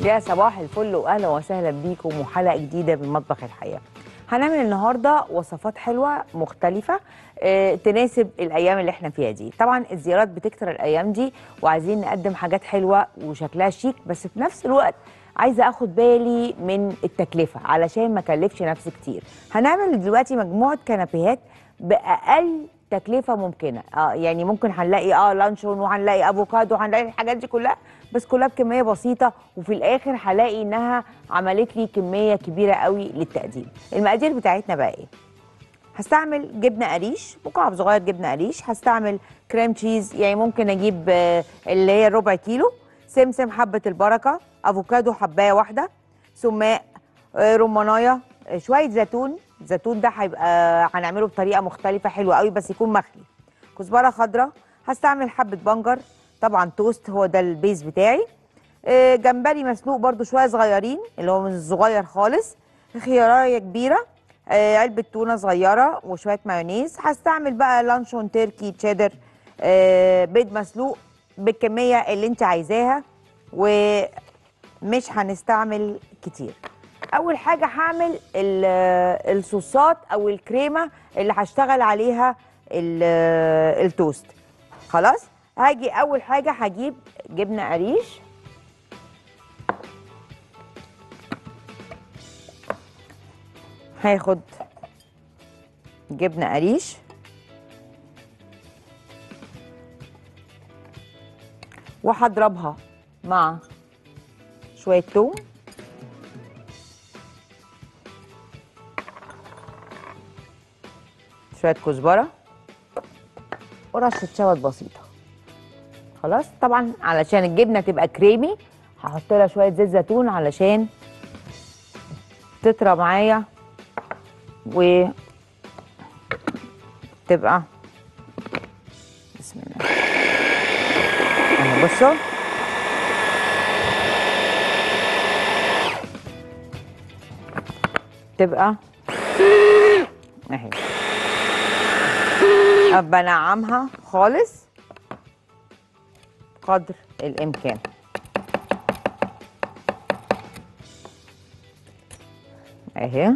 يا صباح الفل واهلا وسهلا بيكم وحلقه جديده من مطبخ الحياه هنعمل النهارده وصفات حلوه مختلفه آه، تناسب الايام اللي احنا فيها دي طبعا الزيارات بتكتر الايام دي وعايزين نقدم حاجات حلوه وشكلها شيك بس في نفس الوقت عايزه اخد بالي من التكلفه علشان ما اكلفش نفسي كتير هنعمل دلوقتي مجموعه كنابيهات باقل تكلفه ممكنه اه يعني ممكن هنلاقي اه لانشون وهنلاقي افوكادو وهنلاقي الحاجات دي كلها بس كلها بكميه بسيطه وفي الاخر هلاقي انها عملت لي كميه كبيره قوي للتقديم المقادير بتاعتنا بقى ايه هستعمل جبنه قريش مكعب صغير جبنه قريش هستعمل كريم تشيز يعني ممكن اجيب آه، اللي هي ربع كيلو سمسم حبه البركه افوكادو حبايه واحده سماق آه، رمانايه آه، شويه زيتون الزيتون ده هيبقى هنعمله بطريقه مختلفه حلوه قوي بس يكون مخلي كزبره خضراء هستعمل حبه بنجر طبعا توست هو ده البيز بتاعي آه، جمبري مسلوق برده شويه صغيرين اللي هو من الصغير خالص خيارية كبيره آه، علبه تونه صغيره وشويه مايونيز هستعمل بقى لانشون تركي تشيدر آه، بيض مسلوق بالكميه اللي انت عايزاها ومش هنستعمل كتير اول حاجه هعمل ال- الصوصات او الكريمه اللي هشتغل عليها ال- التوست خلاص هاجي اول حاجه هجيب جبنه قريش هاخد جبنه قريش وهضربها مع شويه توم شويه كزبره ورشه شبت بسيطه خلاص طبعا علشان الجبنه تبقى كريمي هحط لها شويه زيت زيتون علشان تطرى معايا و تبقى بسم الله اهي بصوا تبقى اهي ابقى انعمها خالص قدر الامكان اهي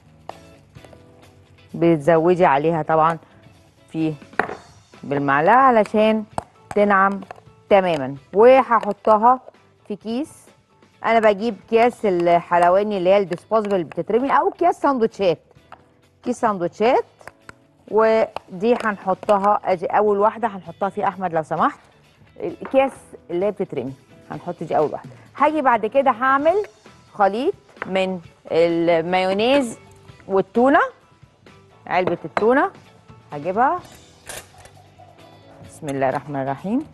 بتزودي عليها طبعا في بالمعلقه علشان تنعم تماما وهحطها في كيس انا بجيب اكياس الحلواني اللي هي الديسبوزبل اللي بتترمي او اكياس ساندوتشات كيس ساندوتشات ودي هنحطها ادي اول واحده هنحطها في احمد لو سمحت الاكياس اللي هي بتترمي هنحط دي اول واحده هاجي بعد كده هعمل خليط من المايونيز والتونه علبه التونه هجيبها بسم الله الرحمن الرحيم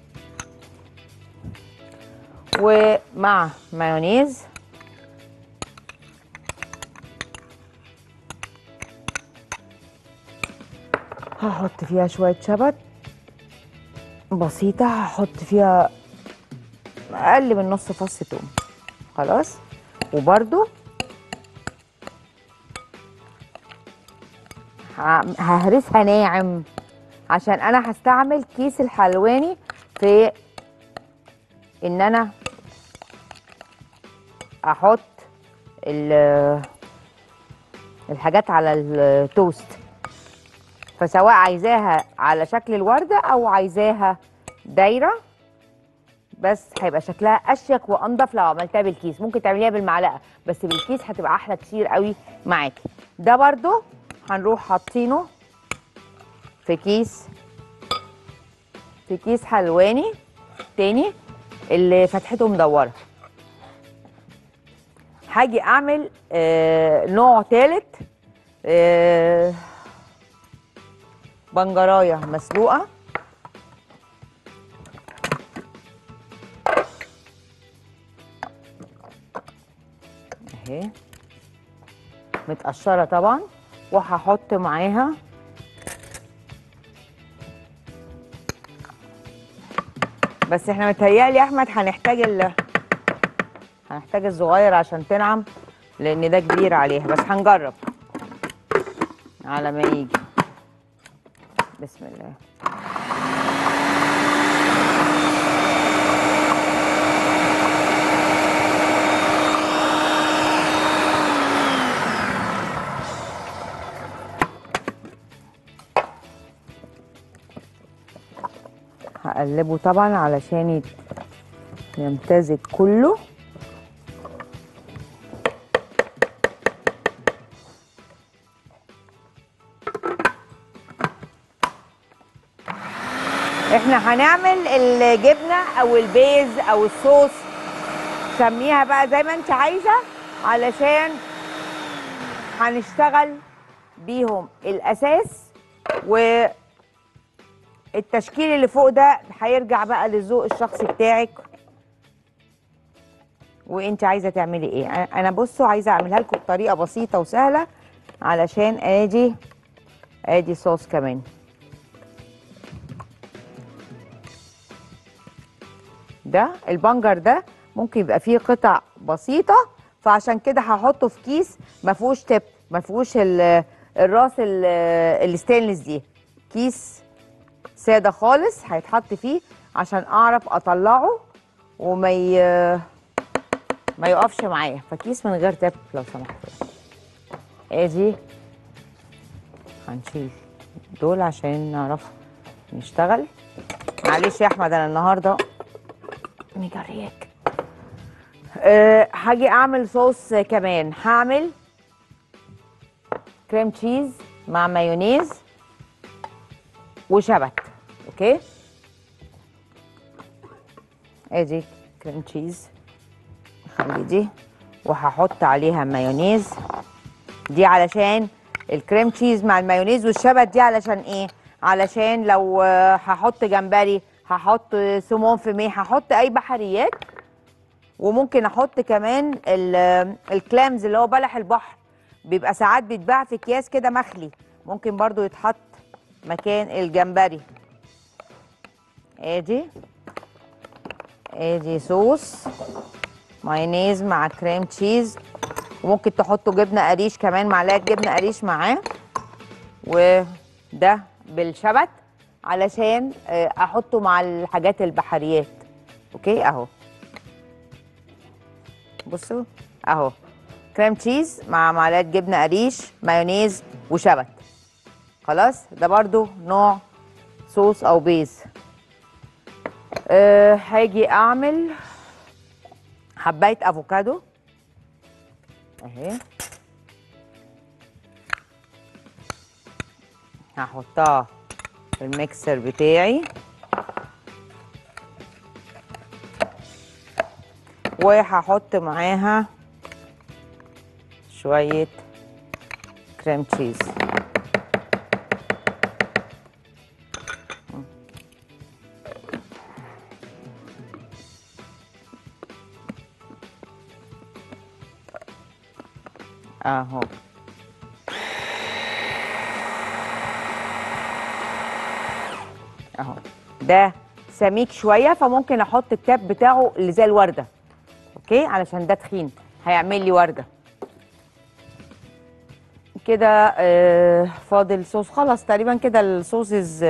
ومع مايونيز هحط فيها شوية شبت بسيطة هحط فيها أقل من نص فص توم خلاص وبرده ههرسها ناعم عشان انا هستعمل كيس الحلواني في ان انا احط ال- الحاجات على التوست فسواء عايزاها على شكل الوردة او عايزاها دايرة بس هيبقى شكلها اشيك وانضف لو عملتها بالكيس ممكن تعمليها بالمعلقة بس بالكيس هتبقى احلى كتير قوي معاكي ده برضو هنروح حاطينه في كيس في كيس حلواني تاني اللي فتحته مدوره هاجي اعمل آه نوع تالت آه بنجرايه مسلوقه اهي متقشره طبعا وهحط معاها بس احنا متهيألي يا احمد هنحتاج ال هنحتاج الصغير عشان تنعم لان ده كبير عليها بس هنجرب على ما يجي بسم الله هقلبه طبعا علشان يت- يمتزج كله احنا هنعمل الجبنه او البيز او الصوص سميها بقى زي ما انت عايزه علشان هنشتغل بيهم الاساس والتشكيل اللي فوق ده هيرجع بقى للذوق الشخصي بتاعك وانت عايزه تعملي ايه أنا- انا بصوا عايزه اعملها لكم بطريقه بسيطه وسهله علشان ادي ادي صوص كمان ده البنجر ده ممكن يبقى فيه قطع بسيطه فعشان كده هحطه في كيس ما فيهوش تب ما فيهوش ال- الراس ال- الستانلس دي كيس ساده خالص هيتحط فيه عشان اعرف اطلعه وما ي... ما يقفش معايا فكيس من غير تب لو سمحتوا ادي هنشيل دول عشان نعرف نشتغل معلش يا احمد انا النهارده مجرياك أه هاجي اعمل صوص كمان هعمل كريم تشيز مع مايونيز وشبت اوكي ادي كريم تشيز خلي دي وهحط عليها مايونيز دي علشان الكريم تشيز مع المايونيز والشبت دي علشان ايه علشان لو آه، هحط جمبري هحط سمون فيميه هحط اي بحريات وممكن احط كمان ال- الكلامز اللي هو بلح البحر بيبقى ساعات بيتباع في اكياس كده مخلي ممكن برضو يتحط مكان الجمبري ادي ادي صوص مايونيز مع كريم تشيز وممكن تحطوا جبنه قريش كمان معلقه جبنه قريش معاه وده بالشبت علشان آه، احطه مع الحاجات البحريات اوكي اهو بصوا اهو كريم تشيز مع معلقه جبنه قريش مايونيز وشبت خلاص ده برضو نوع صوص او بيز أه هاجي اعمل حبايه افوكادو اهي هحطها في الميكسر بتاعي وهحط معاها شوية كريم تشيز اهو اهو ده سميك شويه فممكن احط التاب بتاعه اللي زي الورده اوكي علشان ده تخين هيعمل لي ورده كده آه فاضل صوص خلاص تقريبا كده الصوصز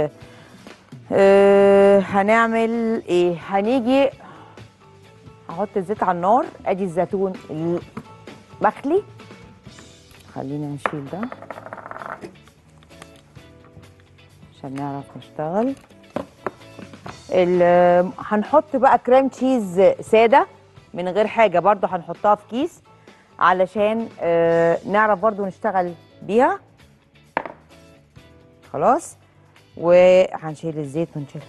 آه هنعمل ايه هنيجي هحط الزيت على النار ادي الزيتون المخلي خلينا نشيل ده عشان نعرف نشتغل ال- هنحط بقى كريم تشيز ساده من غير حاجه برضو هنحطها في كيس علشان آه، نعرف برضو نشتغل بيها خلاص وهنشيل الزيت ونشيل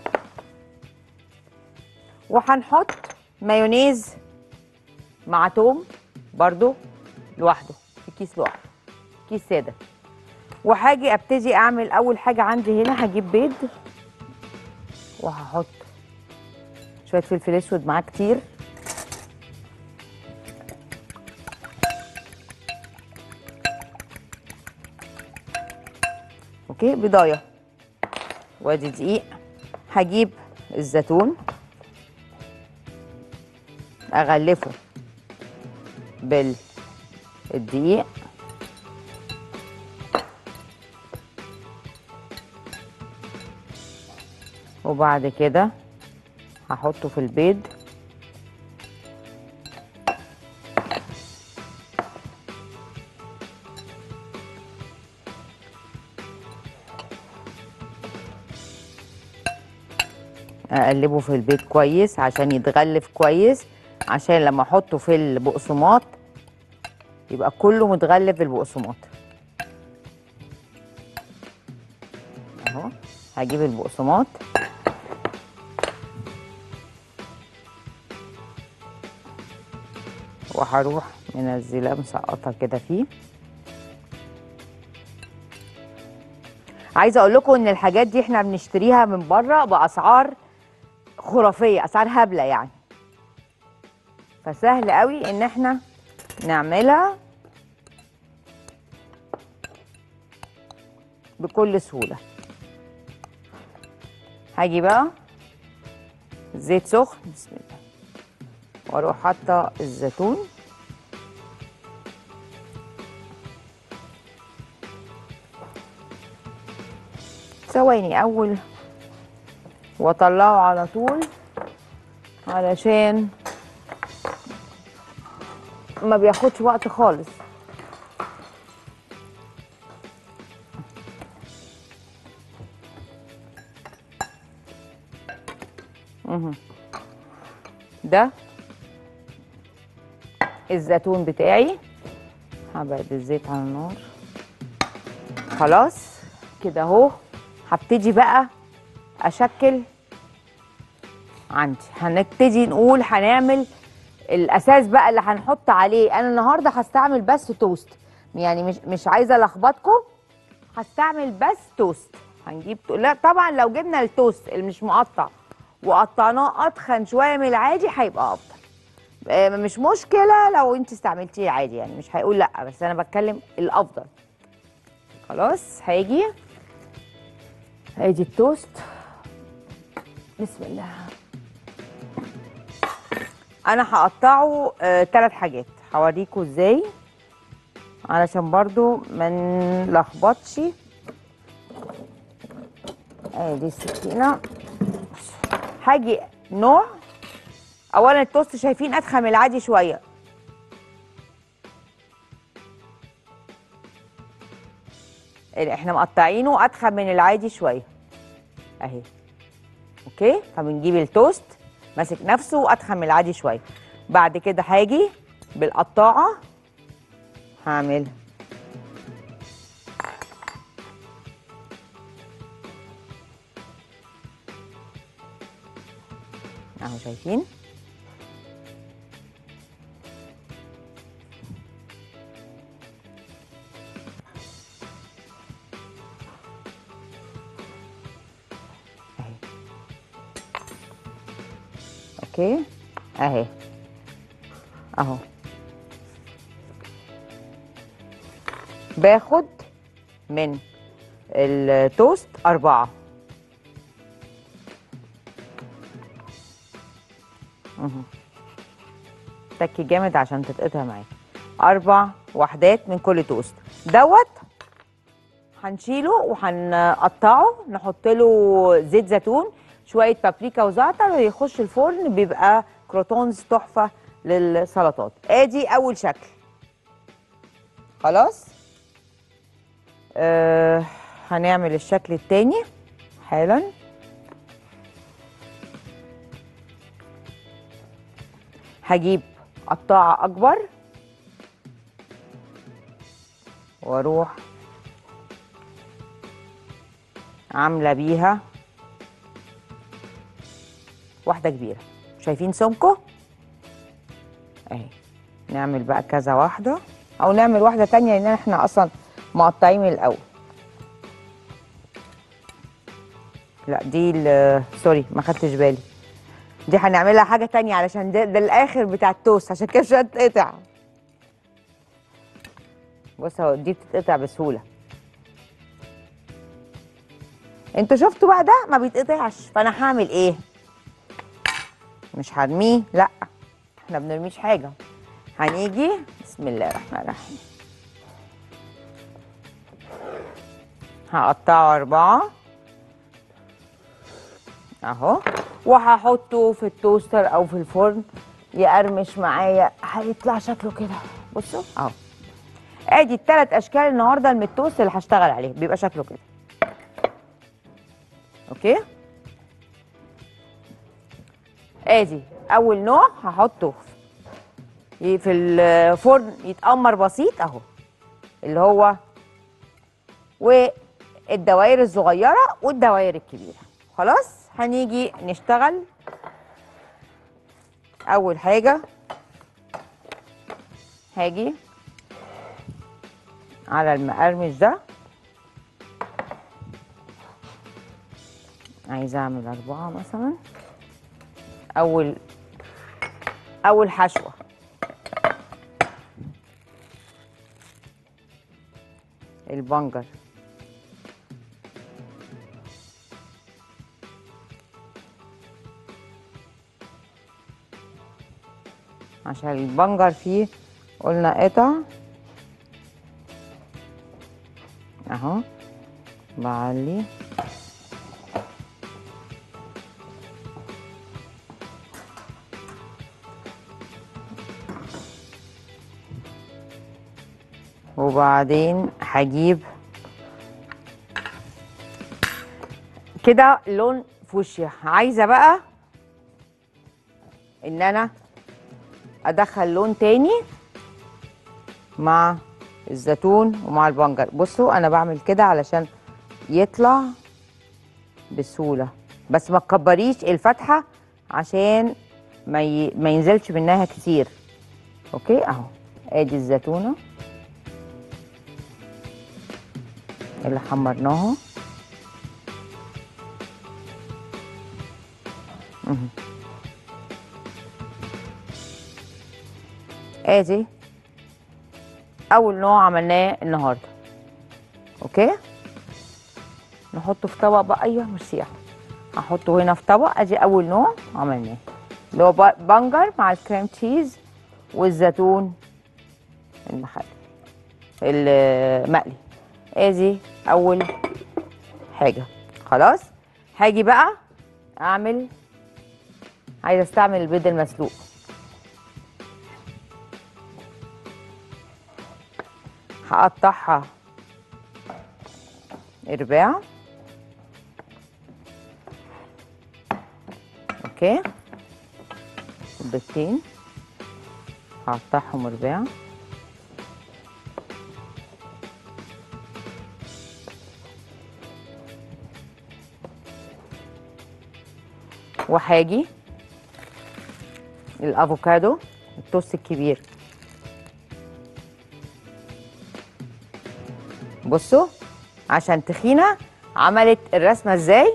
وهنحط مايونيز مع توم برضو لوحده في كيس لوحده كيس ساده وهاجي ابتدي اعمل اول حاجه عندي هنا هجيب بيض وهحط شويه فلفل اسود معاه كتير اوكي بضايه وادي دقيق هجيب الزيتون اغلفه بالدقيق وبعد كده هحطه في البيض اقلبه في البيض كويس عشان يتغلف كويس عشان لما احطه في البقسماط يبقى كله متغلف بالبقسماط اهو هجيب البقسماط وهروح منزله مسقطه كده فيه عايزه اقول لكم ان الحاجات دي احنا بنشتريها من بره باسعار خرافيه اسعار هبله يعني فسهل قوي ان احنا نعملها بكل سهوله هاجي بقى زيت سخن بسم الله واروح حاطه الزيتون ثواني اول واطلعه على طول علشان ما بياخدش وقت خالص مهم. ده الزيتون بتاعي هبعد الزيت على النار خلاص كده اهو هبتدي بقى اشكل عندي هنبتدي نقول هنعمل الاساس بقى اللي هنحط عليه انا النهارده هستعمل بس توست يعني مش مش عايزه الخبطكم هستعمل بس توست هنجيب تو... لا طبعا لو جبنا التوست اللي مش مقطع وقطعناه اتخن شويه من العادي هيبقى افضل آه، مش مشكله لو انت استعملتيه عادي يعني مش هيقول لا بس انا بتكلم الافضل خلاص هاجي ادي التوست بسم الله انا هقطعه ثلاث حاجات هوريكم ازاي علشان برضو ما نلخبطش ادي السكينه هاجي نوع اولا التوست شايفين اتخن من العادي شويه اللي احنا مقطعينه اتخن من العادي شويه اهي اوكي فبنجيب التوست ماسك نفسه اتخن من العادي شويه بعد كده هاجي بالقطاعه هعمل اهو شايفين اهي اوكي اهي اهو باخد من التوست أربعة مهم. تكي جامد عشان تتقطع معاك أربع وحدات من كل توست دوت هنشيله وهنقطعه نحط له زيت زيتون شويه بابريكا وزعتر ويخش الفرن بيبقى كروتونز تحفه للسلطات ادي اول شكل خلاص آه هنعمل الشكل التاني حالا هجيب قطاعه اكبر واروح عامله بيها واحده كبيره شايفين سمكه اهي نعمل بقى كذا واحده او نعمل واحده تانية لان احنا اصلا مقطعين من الاول لا دي ال- سوري ما خدتش بالي دي هنعملها حاجه تانية علشان ده, ده الاخر بتاع التوست عشان كده مش هتتقطع بص اهو دي بتتقطع بسهوله انتوا شفتوا بقى ده ما بيتقطعش فانا هعمل ايه مش هرميه لا احنا بنرميش حاجه هنيجي بسم الله الرحمن الرحيم هقطعه أربعة أهو وهحطه في التوستر أو في الفرن يقرمش معايا هيطلع شكله كده بصوا أهو ادي التلات اشكال النهارده من التوست اللي هشتغل عليه بيبقى شكله كده اوكي ادي اول نوع هحطه ي- في الفرن يتأمر بسيط اهو اللي هو والدوائر الصغيرة والدوائر الكبيرة خلاص هنيجي نشتغل اول حاجة هاجي على المقرمش ده عايزة اعمل اربعة مثلا اول اول حشوة البنجر عشان البنجر فيه قلنا قطع اهو بعلي وبعدين هجيب كده لون فوشيا عايزه بقى ان انا ادخل لون تاني مع الزيتون ومع البنجر بصوا انا بعمل كده علشان يطلع بسهوله بس ما تكبريش الفتحه عشان ما ي... ما ينزلش منها كتير اوكي اهو ادي الزيتونه اللي حمرناها مهم. ادي اول نوع عملناه النهارده اوكي نحطه في طبق بقى ايوه ميرسي يا أحمد. هحطه هنا في طبق ادي اول نوع عملناه اللي هو ب- بنجر مع الكريم تشيز والزيتون المخلل المقلي ادي اول حاجه خلاص هاجي بقى اعمل عايزه استعمل البيض المسلوق هقطعها ارباع اوكي بيضتين هقطعهم ارباع وهاجي الافوكادو التوست الكبير بصوا عشان تخينه عملت الرسمه ازاي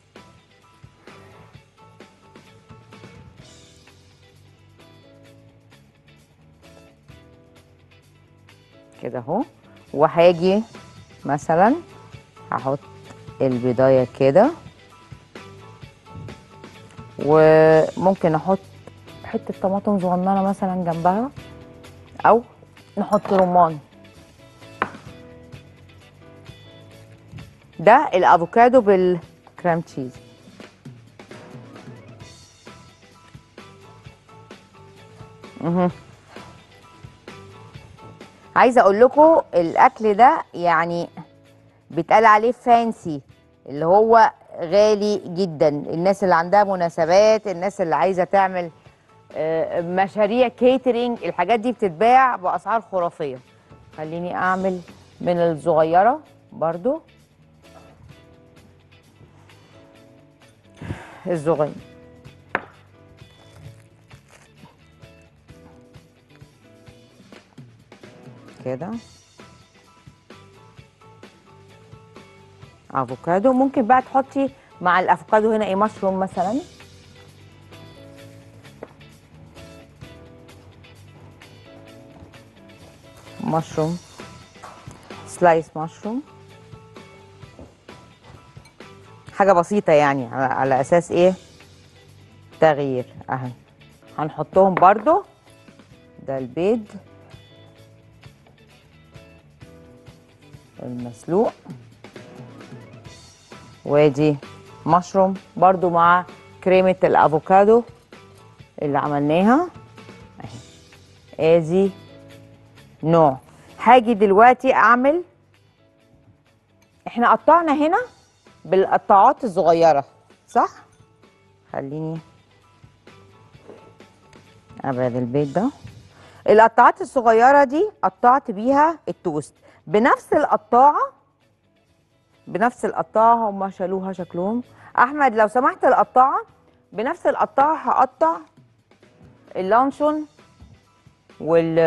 كده اهو وهاجي مثلا هحط البضايه كده وممكن احط حته طماطم صغننه مثلا جنبها او نحط رمان ده الافوكادو بالكريم تشيز مهم. عايزه اقول لكم الاكل ده يعني بيتقال عليه فانسي اللي هو غالي جدا الناس اللي عندها مناسبات الناس اللي عايزه تعمل آه، مشاريع كيترينج الحاجات دي بتتباع باسعار خرافيه خليني اعمل من الصغيره برضو الصغير كده افوكادو ممكن بقى تحطي مع الافوكادو هنا ايه مشروم مثلا مشروم سلايس مشروم حاجه بسيطه يعني على, على اساس ايه تغيير اهي هنحطهم برضو ده البيض المسلوق وادي مشروم برضو مع كريمة الافوكادو اللي عملناها اهي ادي نوع هاجي دلوقتي اعمل احنا قطعنا هنا بالقطاعات الصغيرة صح؟ خليني ابعد البيت ده القطاعات الصغيره دي قطعت بيها التوست بنفس القطاعه بنفس القطاعه هم شالوها شكلهم احمد لو سمحت القطاعه بنفس القطاعه هقطع اللانشون وال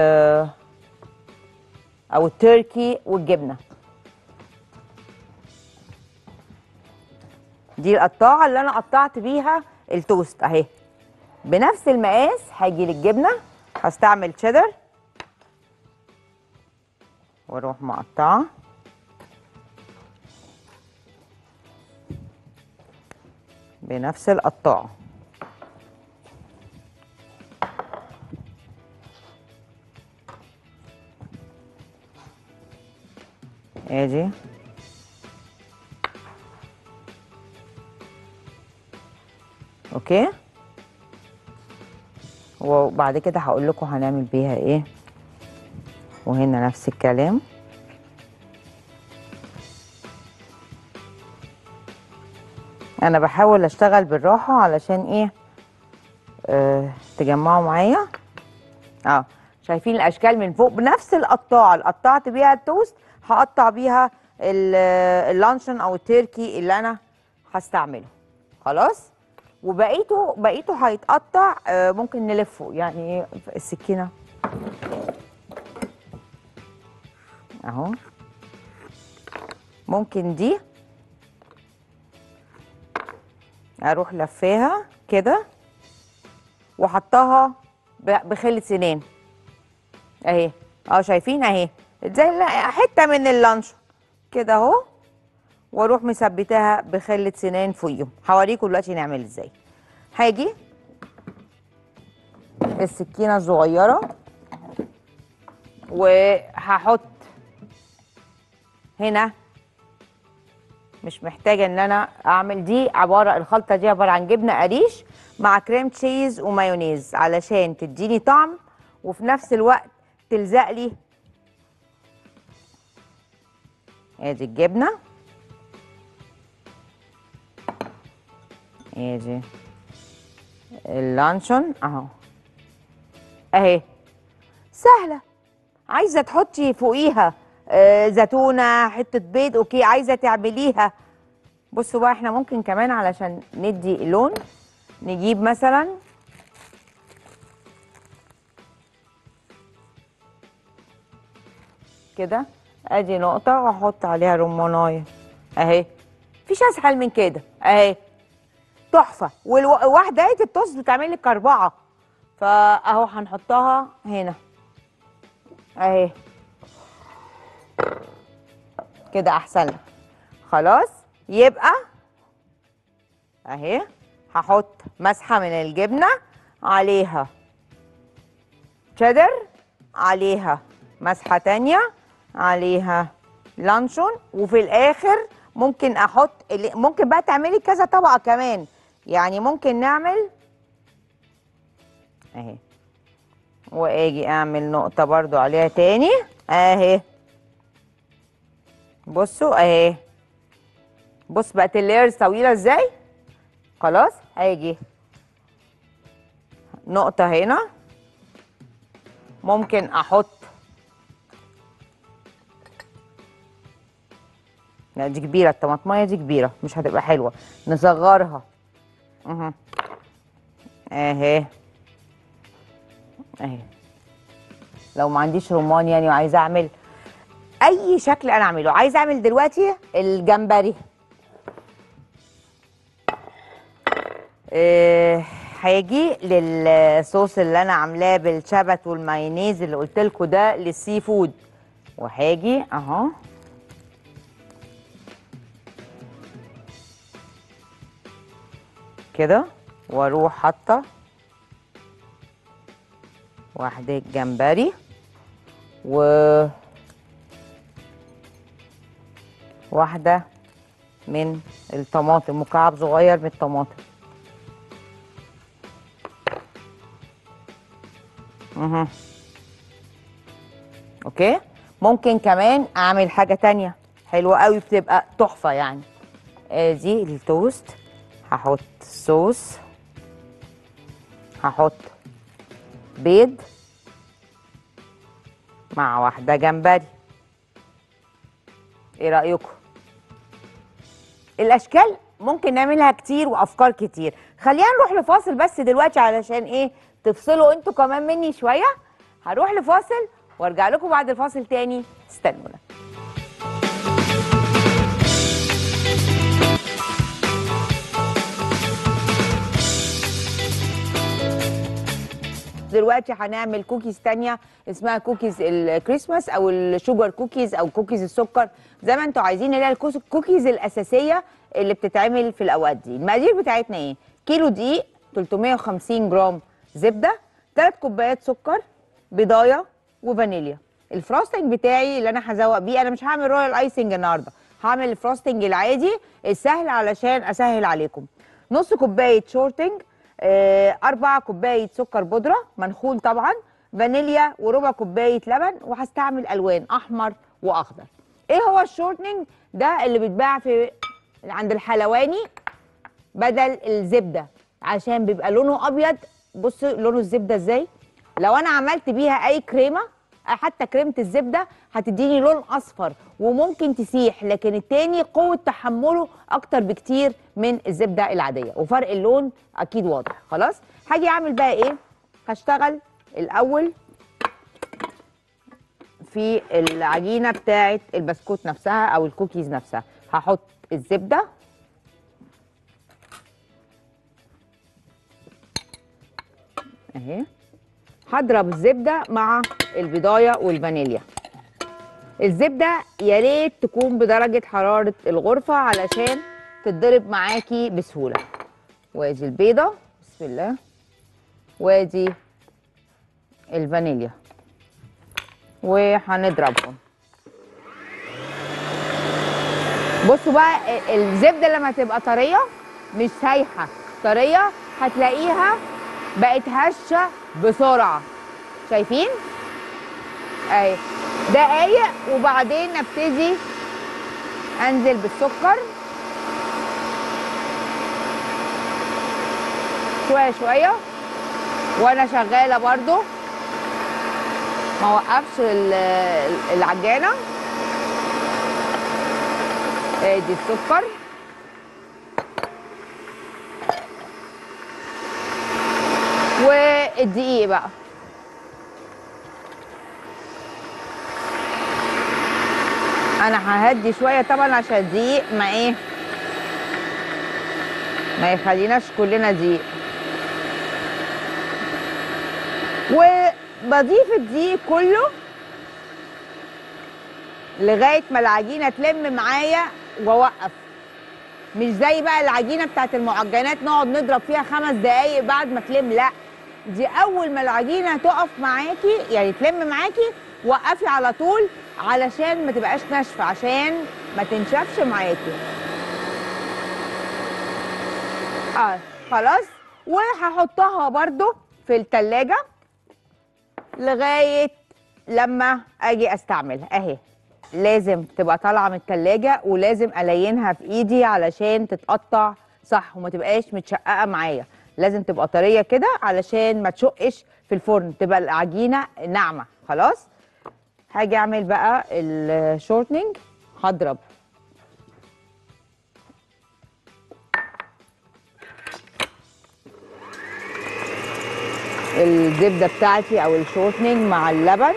او التركي والجبنه دي القطاعه اللي انا قطعت بيها التوست اهي بنفس المقاس هاجي للجبنه هستعمل تشيدر واروح مقطعه بنفس القطاعه ادي اوكي وبعد كده هقول لكم هنعمل بيها ايه وهنا نفس الكلام انا بحاول اشتغل بالراحه علشان ايه آه تجمعوا معايا اه شايفين الاشكال من فوق بنفس القطاعه اللي قطعت بيها التوست هقطع بيها ال- اللانشون او التركي اللي انا هستعمله خلاص وبقيته بقيته هيتقطع آه، ممكن نلفه يعني السكينه اهو ممكن دي اروح لفاها كده واحطها ب- بخلة سنان اهي اه شايفين اهي زي لا- حته من اللانشون كده اهو واروح مثبتاها بخله سنان فوقيهم هوريكم دلوقتي نعمل ازاي هاجي السكينه الصغيره وهحط هنا مش محتاجه ان انا اعمل دي عباره الخلطه دي عباره عن جبنه قريش مع كريم تشيز ومايونيز علشان تديني طعم وفي نفس الوقت تلزق لي ادي الجبنه ادي اللانشون اهو اهي سهله عايزه تحطي فوقيها آه، زيتونه حته بيض اوكي عايزه تعمليها بصوا بقى احنا ممكن كمان علشان ندي لون نجيب مثلا كده ادي نقطه واحط عليها رمانايه اهي مفيش اسهل من كده اهي تحفه والواحده ايه التوست بتعمل لك اربعه فاهو هنحطها هنا اهي كده احسن لك خلاص يبقى اهي هحط مسحه من الجبنه عليها تشيدر عليها مسحه تانية عليها لانشون وفي الاخر ممكن احط اللي ممكن بقى تعملي كذا طبقه كمان يعني ممكن نعمل اهي واجي اعمل نقطه برضو عليها تاني اهي بصوا اهي بص بقت اللايرز طويله ازاي خلاص هاجي نقطه هنا ممكن احط لا دي كبيره الطماطمايه دي كبيره مش هتبقى حلوه نصغرها اها اهي اهي لو ما عنديش رمان يعني وعايزه اعمل اي شكل انا اعمله عايزه اعمل دلوقتي الجمبري آه، هاجي للصوص اللي انا عاملاه بالشبت والمايونيز اللي قلت لكم ده للسي فود وهاجي اهو كده واروح حاطه واحده جمبري و واحده من الطماطم مكعب صغير من الطماطم اها اوكي ممكن كمان اعمل حاجه تانية حلوه قوي بتبقى تحفه يعني ادي التوست هحط صوص هحط بيض مع واحده جمبري ايه رايكم الاشكال ممكن نعملها كتير وافكار كتير خلينا نروح لفاصل بس دلوقتي علشان ايه تفصلوا انتوا كمان مني شويه هروح لفاصل وارجع لكم بعد الفاصل تاني استنونا دلوقتي هنعمل كوكيز تانية اسمها كوكيز الكريسماس او الشوجر كوكيز او كوكيز السكر زي ما انتوا عايزين اللي هي الكوس- الكوكيز الاساسيه اللي بتتعمل في الاوقات دي المقادير بتاعتنا ايه كيلو دقيق 350 جرام زبده 3 كوبايات سكر بيضايه وفانيليا الفراستنج بتاعي اللي انا هزوق بيه انا مش هعمل رويال ايسنج النهارده هعمل الفراستنج العادي السهل علشان اسهل عليكم نص كوبايه شورتنج آه، أربعة كوباية سكر بودرة منخول طبعا فانيليا وربع كوباية لبن وهستعمل ألوان أحمر وأخضر إيه هو الشورتنينج ده اللي بيتباع في عند الحلواني بدل الزبدة عشان بيبقى لونه أبيض بصوا لونه الزبدة إزاي لو أنا عملت بيها أي كريمة حتى كريمة الزبدة هتديني لون أصفر وممكن تسيح لكن التاني قوة تحمله أكتر بكتير من الزبدة العادية وفرق اللون أكيد واضح خلاص هاجي أعمل بقى إيه هشتغل الأول في العجينة بتاعة البسكوت نفسها أو الكوكيز نفسها هحط الزبدة أهي هضرب الزبده مع البضايه والفانيليا الزبده يا ريت تكون بدرجه حراره الغرفه علشان تتضرب معاكي بسهوله وادي البيضه بسم الله وادي الفانيليا وهنضربهم بصوا بقى ال- الزبده لما تبقى طريه مش سايحه طريه هتلاقيها بقت هشه بسرعه شايفين اهي دقايق وبعدين ابتدي انزل بالسكر شويه شويه وانا شغاله برضو ما وقفش ال- العجانه ادي السكر والدقيق بقى انا ههدي شويه طبعا عشان الدقيق ما ايه ما يخليناش كلنا دقيق وبضيف الدقيق كله لغايه ما العجينه تلم معايا واوقف مش زي بقى العجينه بتاعت المعجنات نقعد نضرب فيها خمس دقايق بعد ما تلم لا دي اول ما العجينه تقف معاكي يعني تلم معاكي وقفي على طول علشان ما تبقاش ناشفه عشان ما تنشفش معاكي اه خلاص وهحطها برضو في التلاجة لغاية لما اجي استعملها اهي لازم تبقى طالعة من التلاجة ولازم الينها في ايدي علشان تتقطع صح وما تبقاش متشققة معايا لازم تبقى طرية كده علشان ما تشقش في الفرن تبقى العجينة ناعمة خلاص هاجي اعمل بقى الشورتنينج هضرب الزبده بتاعتي او الشورتنينج مع اللبن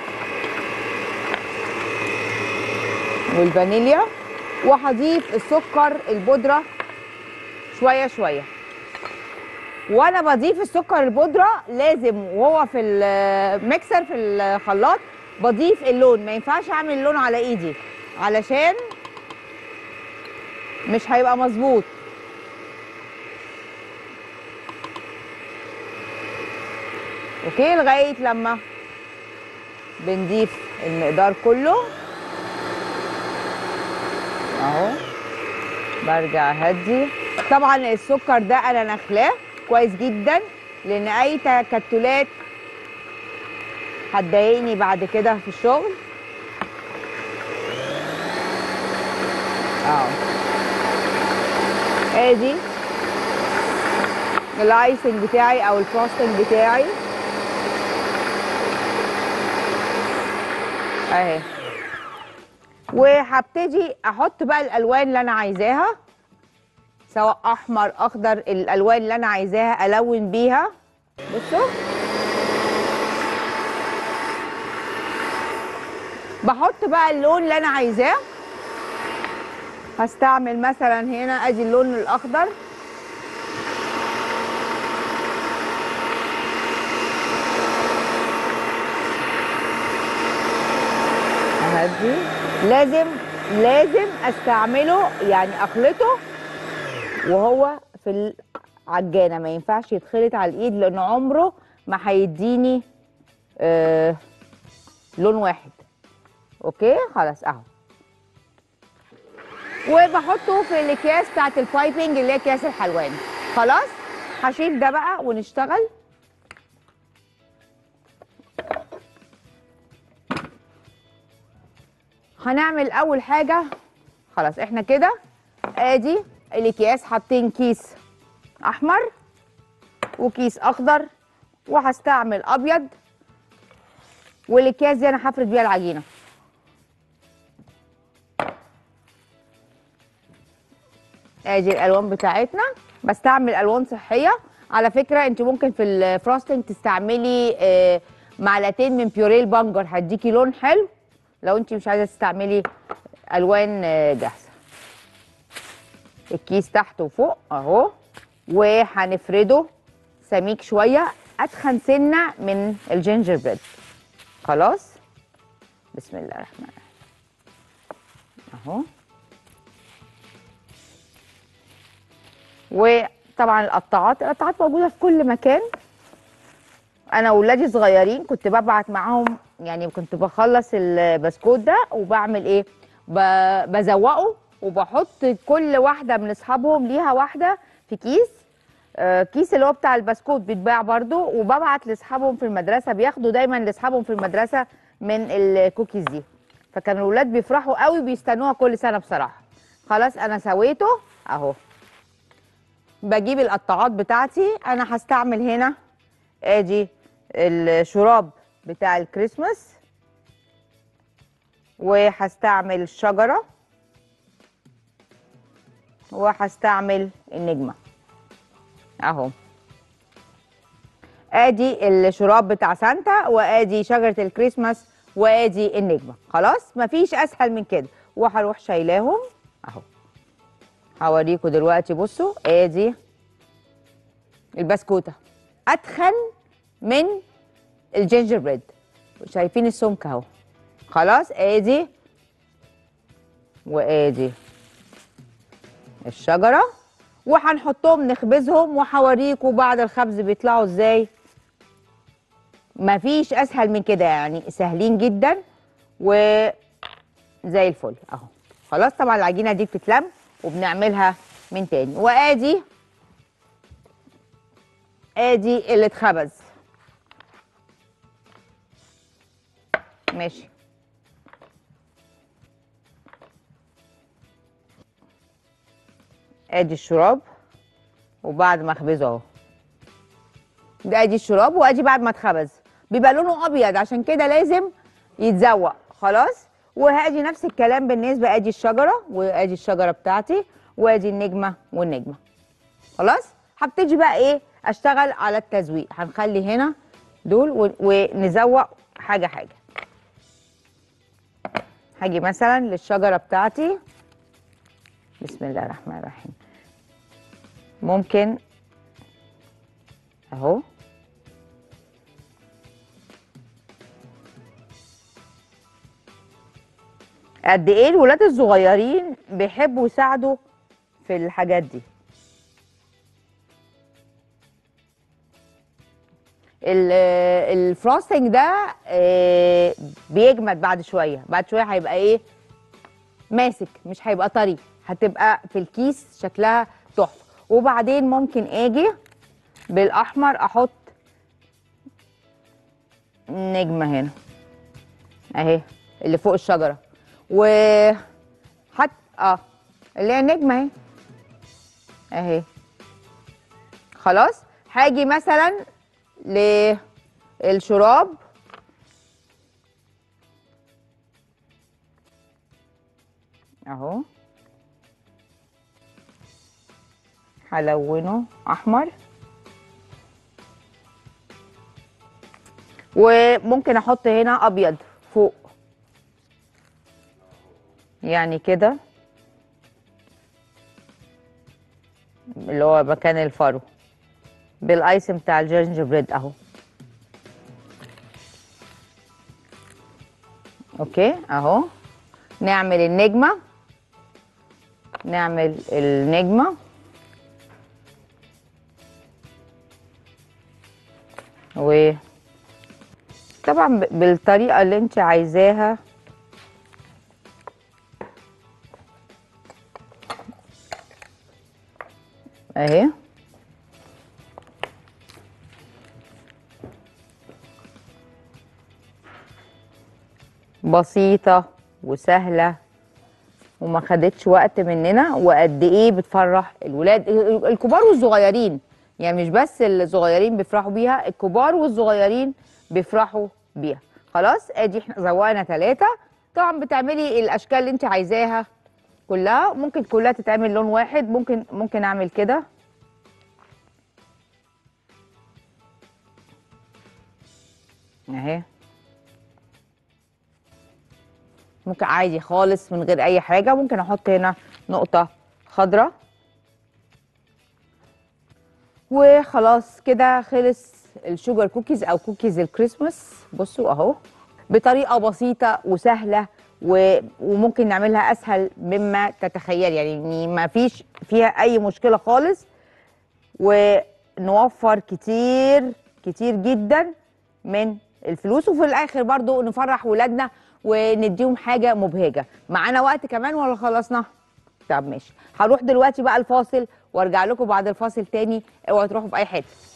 والفانيليا وهضيف السكر البودره شويه شويه وانا بضيف السكر البودره لازم وهو في الميكسر في الخلاط بضيف اللون ما ينفعش اعمل اللون على ايدي علشان مش هيبقى مظبوط اوكي لغايه لما بنضيف المقدار كله اهو برجع اهدي طبعا السكر ده انا نخلاه كويس جدا لان اي تكتلات هتضايقني بعد كده في الشغل اه ادي الايسنج بتاعي او الفروستنج بتاعي اهي وهبتدي احط بقى الالوان اللي انا عايزاها سواء احمر اخضر الالوان اللي انا عايزاها الون بيها بصوا بحط بقى اللون اللي انا عايزاه هستعمل مثلا هنا ادي اللون الاخضر اهدي لازم لازم استعمله يعني اخلطه وهو في العجانه ما ينفعش يتخلط على الايد لان عمره ما هيديني آه لون واحد اوكي خلاص اهو وبحطه في الاكياس بتاعت البايبنج اللي هي اكياس الحلواني خلاص هشيل ده بقى ونشتغل هنعمل اول حاجه خلاص احنا كده ادي الاكياس حاطين كيس احمر وكيس اخضر وهستعمل ابيض والاكياس دي انا هفرد بيها العجينه ادي الالوان بتاعتنا بستعمل الوان صحيه على فكره انت ممكن في الفراستنج تستعملي آه، معلقتين من بيوريه البنجر هديكي لون حلو لو انت مش عايزه تستعملي الوان آه، جاهزه الكيس تحت وفوق اهو وهنفرده سميك شويه اتخن سنه من الجينجر بريد خلاص بسم الله الرحمن الرحيم اهو وطبعا القطاعات القطاعات موجوده في كل مكان انا واولادي صغيرين كنت ببعت معاهم يعني كنت بخلص البسكوت ده وبعمل ايه ب- بزوقه وبحط كل واحده من اصحابهم ليها واحده في كيس آه، كيس اللي هو بتاع البسكوت بيتباع برضو وببعت لاصحابهم في المدرسه بياخدوا دايما لاصحابهم في المدرسه من الكوكيز دي فكان الاولاد بيفرحوا قوي بيستنوها كل سنه بصراحه خلاص انا سويته اهو بجيب القطاعات بتاعتي انا هستعمل هنا ادي الشراب بتاع الكريسماس وهستعمل الشجره وهستعمل النجمه اهو ادي الشراب بتاع سانتا وادي شجره الكريسماس وادي النجمه خلاص مفيش اسهل من كده وهروح شايلاهم اهو هوريكم دلوقتي بصوا ادي البسكوته اتخن من الجينجر بريد شايفين السمك اهو خلاص ادي وادي الشجره وهنحطهم نخبزهم وهوريكم بعد الخبز بيطلعوا ازاي مفيش اسهل من كده يعني سهلين جدا وزي الفل اهو خلاص طبعا العجينه دي بتتلم وبنعملها من تاني وادي ادي اللي اتخبز ماشي ادي الشراب وبعد ما اخبزه اهو ده ادي الشراب وادي بعد ما اتخبز بيبقى لونه ابيض عشان كده لازم يتزوق خلاص وهادي نفس الكلام بالنسبه ادي الشجره وادي الشجره بتاعتي وادي النجمه والنجمه خلاص هبتدي بقى ايه اشتغل على التزويق هنخلي هنا دول و- ونزوق حاجه حاجه هاجي مثلا للشجره بتاعتي بسم الله الرحمن الرحيم ممكن اهو قد ايه الولاد الصغيرين بيحبوا يساعدوا في الحاجات دي ال- الفروستنج ده آه، بيجمد بعد شويه بعد شويه هيبقى ايه ماسك مش هيبقى طري هتبقى في الكيس شكلها تحفه وبعدين ممكن اجي بالاحمر احط نجمه هنا اهي اللي فوق الشجره و حت اه اللي هي نجمه اهي اهي خلاص هاجي مثلا للشراب اهو هلونه احمر وممكن احط هنا ابيض فوق يعني كده اللي هو مكان الفرو بالايس بتاع الجينجر بريد اهو اوكي اهو نعمل النجمه نعمل النجمه و طبعا ب- بالطريقه اللي انت عايزاها اهي بسيطة وسهلة وما خدتش وقت مننا وقد ايه بتفرح الولاد ال- الكبار والصغيرين يعني مش بس الصغيرين بيفرحوا بيها الكبار والصغيرين بيفرحوا بيها خلاص ادي احنا زوقنا ثلاثة طبعا بتعملي الاشكال اللي انت عايزاها كلها ممكن كلها تتعمل لون واحد ممكن ممكن اعمل كده اهي ممكن عادي خالص من غير اي حاجه ممكن احط هنا نقطه خضراء وخلاص كده خلص الشوجر كوكيز او كوكيز الكريسماس بصوا اهو بطريقه بسيطه وسهله و... وممكن نعملها اسهل مما تتخيل يعني ما فيش فيها اي مشكله خالص ونوفر كتير كتير جدا من الفلوس وفي الاخر برضو نفرح ولادنا ونديهم حاجه مبهجه معانا وقت كمان ولا خلصنا طب ماشي هروح دلوقتي بقى الفاصل وارجع لكم بعد الفاصل تاني اوعوا تروحوا في اي حته